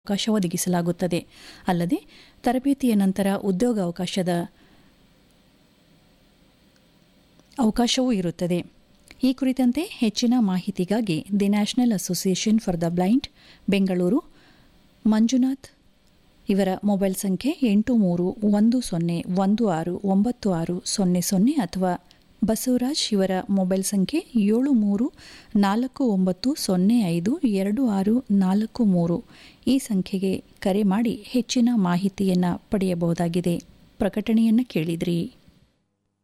ಅವಕಾಶ ಒದಗಿಸಲಾಗುತ್ತದೆ ಅಲ್ಲದೆ ತರಬೇತಿಯ ನಂತರ ಉದ್ಯೋಗಾವಕಾಶದ ಅವಕಾಶವೂ ಇರುತ್ತದೆ ಈ ಕುರಿತಂತೆ ಹೆಚ್ಚಿನ ಮಾಹಿತಿಗಾಗಿ the national association for the blind Bengaluru Manjunath ಇವರ ಮೊಬೈಲ್ ಸಂಖ್ಯೆ ಎಂಟು ಮೂರು ಒಂದು ಸೊನ್ನೆ ಒಂದು ಆರು ಒಂಬತ್ತು ಆರು ಸೊನ್ನೆ ಸೊನ್ನೆ ಅಥವಾ ಬಸವರಾಜ್ ಇವರ ಮೊಬೈಲ್ ಸಂಖ್ಯೆ ಏಳು ಮೂರು ನಾಲ್ಕು ಒಂಬತ್ತು ಸೊನ್ನೆ ಐದು ಎರಡು ಆರು ನಾಲ್ಕು ಮೂರು ಈ ಸಂಖ್ಯೆಗೆ ಕರೆ ಮಾಡಿ ಹೆಚ್ಚಿನ ಮಾಹಿತಿಯನ್ನು ಪಡೆಯಬಹುದಾಗಿದೆ ಪ್ರಕಟಣೆಯನ್ನು ಕೇಳಿದ್ರಿ